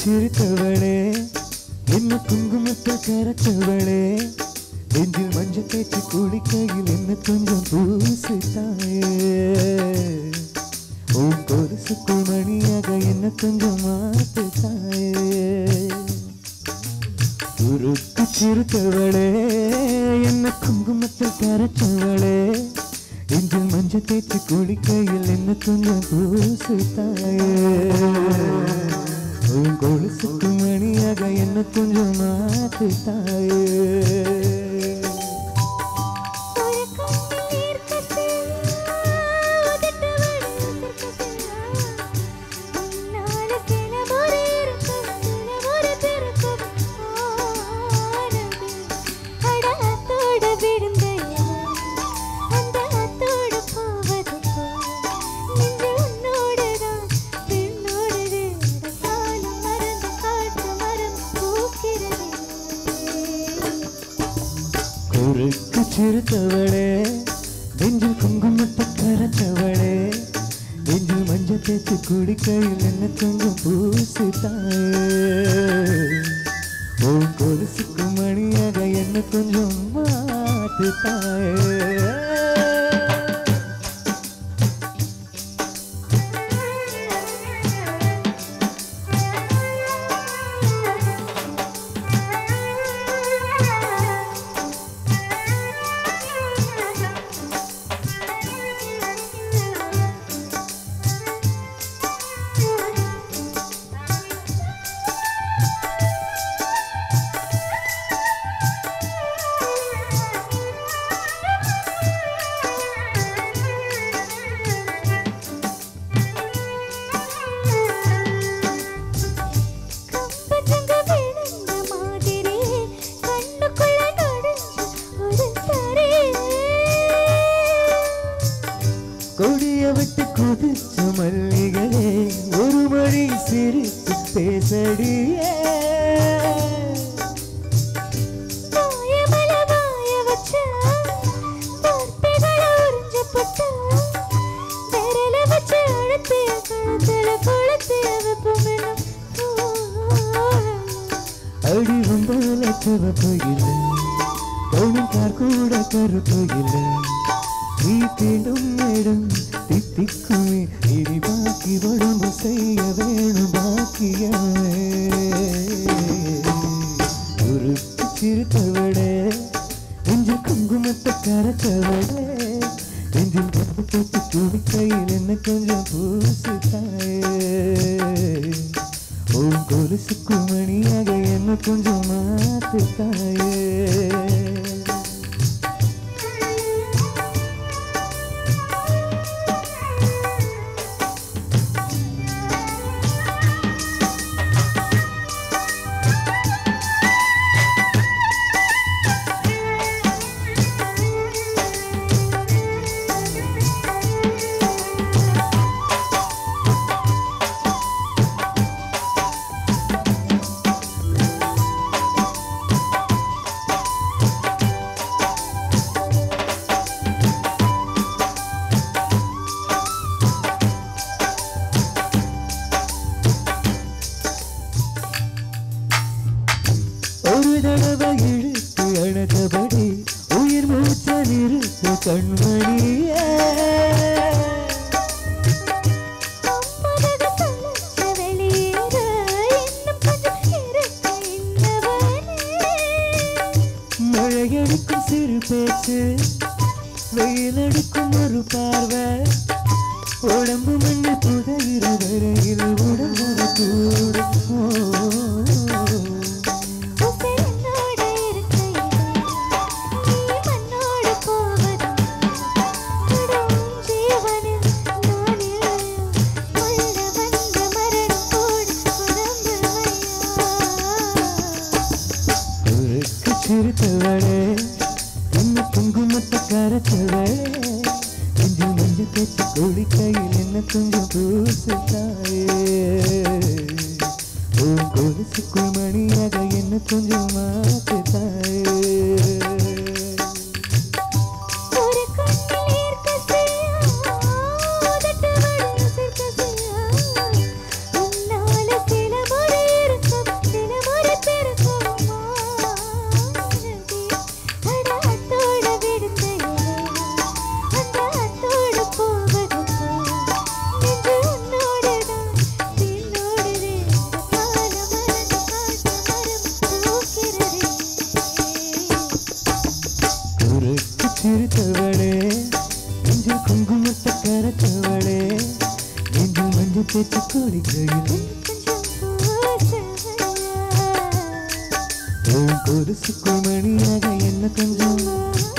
சிரித்தவளே என்ன குங்குமத்தில் கரைச்சவளே நெஞ்சில் மஞ்சள் தேய்ச்சி குளிக்கையில் என்ன கொஞ்சம் பூசித்தாயே உன் கொலுசுக்குள் மணியாக என்ன கொஞ்சம் மாத்துத்தாயே உருக்கு சிறுத்தவளே என்ன குங்குமத்தில் கரைச்சவளே நெஞ்சில் மஞ்சள் தேய்ச்சி குளிக்கையில் என்ன கொஞ்சம் பூசித்தாயே உன் கொலுசுக்கு மணியாக என்ன கொஞ்சம் மாத்துத்தாயே ஒரு கண்ணில் நீர் கசியா, உதட்டு வழி உதிர் கசியா. உன்னால தினமொரு இருக்கும், தினமொரு பிறக்கும் ஆனது. அட அத்தோட விழுந்த இலை, அந்த அத்தோட போவது போல். நெஞ்சு உன்னோடுதான், பெண்ணோடுது. அட காலம் மறந்து காற்று மரம் பூக்கிறதே குறுக்கு சிறுத்தவளே நெஞ்சில் குங்குமத்தை கரைச்சவளே நெஞ்சில் மஞ்சள் தேய்ச்சி குடிக்கையில் என்ன கொஞ்சம் பூசித்தாயே உன் கொலுசுக்கு மணியாக என்ன கொஞ்சம் மாத்துத்தாயே கம்பச்சங்க விழுந்த மாதிரி கண்ணுக்குள்ள நுழைஞ்ச ஒரு தரே கொடிய விட்டு குதிச்ச மல்லிகையே ஒரு மணி சிரித்து பேசடியே மாயமல மாய வச்ச வார்த்தைகளை உறிஞ்சு போட்ட விரல வச்சு அழுத்திய கழுத்துல கொளுத்திய வெப்பமெனும் அடி வந்தால சிவப்பு இல்லை கவுனிக்கார் கூட கருப்பு இல்லை நீ தேடும் இடம் தித்திக்குமே இனி பாக்கி உடம்பு செய்ய வேணும் பாக்கியமே ஒரு சிரித்தவளே நெஞ்சில் குங்குமத்தை கரைச்சவளே நெஞ்சில் கப்பு போட்டு துடிக்கையில் என்ன கொஞ்சம் பூசித்தாயே உன் கொலுசுக்கு மணியாக என்ன கொஞ்சம் மாத்துத்தாயே ஒரு தடவை இழுத்து அழகபடி உயிர் மூச்ச நிறுத்த கண்மணியே அம்மனது தளர்ச்ச வெளியேற இன்னும் கொஞ்சம் இருக்க இன்னவனே மழையடிக்கும் சிறு பேச்சு வெயிலடிக்கும் ஒரு பார்வை உடம்பு மண்ணு புதைகிற வரையில் உடம்பு கூடும் உசை என்னோட இருக்கையிலே நீ மண்ணோடு போவதும் விடும் ஜீவனில் நான் இல்லையா கொள்ள வந்த மரணம் கூட புலம்புவையா உருக்கு சிரித்தவளே என்ன குங்குமத்தை கரைச்சவளே நெஞ்சில் மஞ்சள் தேய்ச்சி குளிக்கையில் என்ன கொஞ்சம் பூசித்தாயே உன் கொலுசுக்குள் மணியாக என்ன கொஞ்சம் மாத்துத்தாயே ஒரு கண்ணில் நீர் கசியா, உதட்டு வழி உதிர் கசியா. உன்னால சில முறை இருக்க படிக்கையில் கொஞ்சம் பூசையா உன் கொலுசுக்குள் மணியாக என்ன கொஞ்சம்